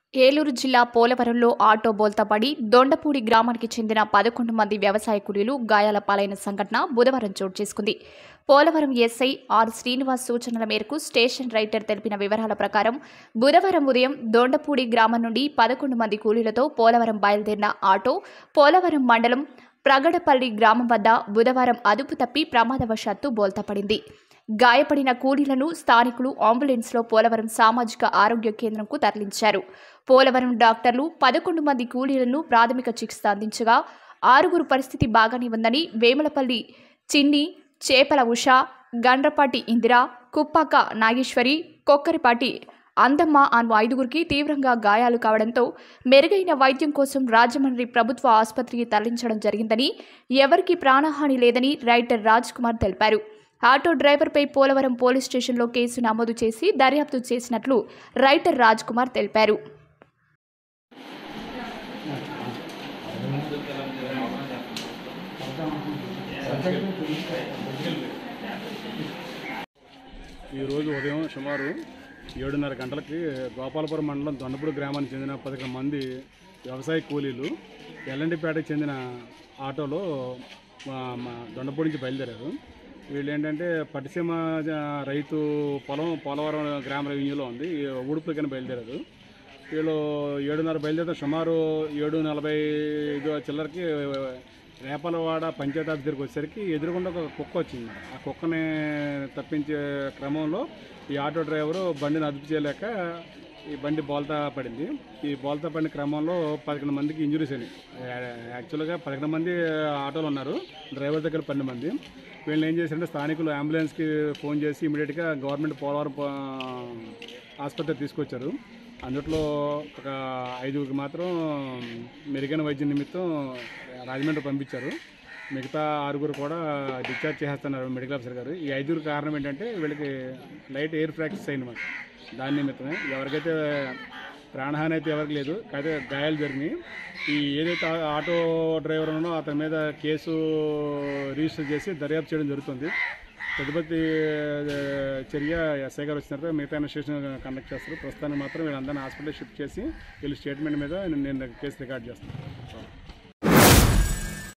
ఏలూరు జిల్లా పోలవరంలో ఆటో బోల్తాపడి దొండపూడి గ్రామానికి చెందిన పదకొండు మంది వ్యవసాయ కూలీలు గాయాల పాలైన సంఘటన బుధవారం చోటు చేసుకుంది పోలవరం ఎస్ఐ ఆర్ శ్రీనివాస్ సూచనల మేరకు స్టేషన్ రైటర్ తెలిపిన వివరాల ప్రకారం బుధవారం ఉదయం దొండపూడి గ్రామం నుండి పదకొండు మంది కూలీలతో పోలవరం బయలుదేరిన ఆటో పోలవరం మండలం ప్రగడపల్లి గ్రామం వద్ద బుధవారం అదుపు తప్పి ప్రమాదవశాత్తు బోల్తాపడింది గాయపడిన కూలీలను స్థానికులు అంబులెన్స్లో పోలవరం సామాజిక ఆరోగ్య కేంద్రంకు తరలించారు పోలవరం డాక్టర్లు పదకొండు మంది కూలీలను ప్రాథమిక చికిత్స అందించగా ఆరుగురు పరిస్థితి బాగానే ఉందని వేములపల్లి చిన్ని చేపల ఉష గండ్రపాటి ఇందిర కుప్పాక నాగేశ్వరి కొక్కరిపాటి అందమ్మ అను ఐదుగురికి తీవ్రంగా గాయాలు కావడంతో మెరుగైన వైద్యం కోసం రాజమండ్రి ప్రభుత్వ ఆసుపత్రికి తరలించడం జరిగిందని ఎవరికీ ప్రాణహాని లేదని రైటర్ రాజ్ కుమార్ తెలిపారు ఆటో డ్రైవర్పై పోలవరం పోలీస్ స్టేషన్లో కేసు నమోదు చేసి దర్యాప్తు చేసినట్లు రైటర్ రాజ్ కుమార్ తెలిపారు ఈరోజు ఉదయం సుమారు ఏడున్నర గంటలకి గోపాలపురం మండలం దొండపూడి గ్రామానికి చెందిన పదకొండు మంది వ్యవసాయ కూలీలు ఎల్లండిపేటకు చెందిన ఆటోలో మా- మా దొండపూడి నుంచి బయలుదేరారు వీళ్ళు ఏంటంటే పట్టిసీమ జ- రైతు పొలం పోలవరం గ్రామ రెవెన్యూలో ఉంది ఈ ఊడుపులకని బయలుదేరారు వీళ్ళు ఏడున్నర బయలుదేరితే సుమారు ఏడు నలభై ఐదు చిల్లరకి రేపలవాడ పంచాయతీ ఆఫీస్ దగ్గరికి వచ్చేసరికి ఎదురుగుండా ఒక కుక్క వచ్చింది ఆ కుక్కని తప్పించే క్రమంలో ఈ ఆటో డ్రైవరు బండిని అదుపు చేయలేక ఈ బండి బోల్తా పడింది ఈ బోల్తా పడిన క్రమంలో పదకొండు మందికి ఇంజురీస్ అయినాయి యా- యాక్చువల్గా పదకొండు మంది ఆటోలు ఉన్నారు డ్రైవర్ దగ్గర పన్నెండు మంది వీళ్ళని ఏం చేశారంటే స్థానికులు అంబులెన్స్కి ఫోన్ చేసి ఇమీడియట్గా గవర్నమెంట్ పోలవరం పో- ఆసుపత్రికి తీసుకొచ్చారు అందుట్లో ఒక ఐదుగురికి మాత్రం మెరుగైన వైద్యం నిమిత్తం రాజమండ్రి పంపించారు మిగతా ఆరుగురు కూడా డిశ్చార్జ్ చేస్తున్నారు మెడికల్ ఆఫీసర్ గారు ఈ ఐదుగురు కారణం ఏంటంటే వీళ్ళకి లైట్ ఎయిర్ ఫ్రాక్చర్స్ అయింది మాకు దాని నిమిత్తమే ఎవరికైతే ప్రాణహాని అయితే ఎవరికి లేదు అయితే గాయాలు జరిగినాయి ఈ ఏదైతే ఆ- ఆటో డ్రైవర్ ఉన్నో అతని మీద కేసు రిజిస్టర్ చేసి దర్యాప్తు చేయడం జరుగుతుంది తదుపరి ఆ, చర్య ఎస్ఐ గారు వచ్చిన తర్వాత మిగతా ఇన్వెస్టిగేషన్ కండక్ట్ చేస్తారు ప్రస్తుతానికి మాత్రం వీళ్ళందరినీ హాస్పిటల్ షిఫ్ట్ చేసి వీళ్ళు స్టేట్మెంట్ మీద నేను కేసు రికార్డ్ చేస్తాను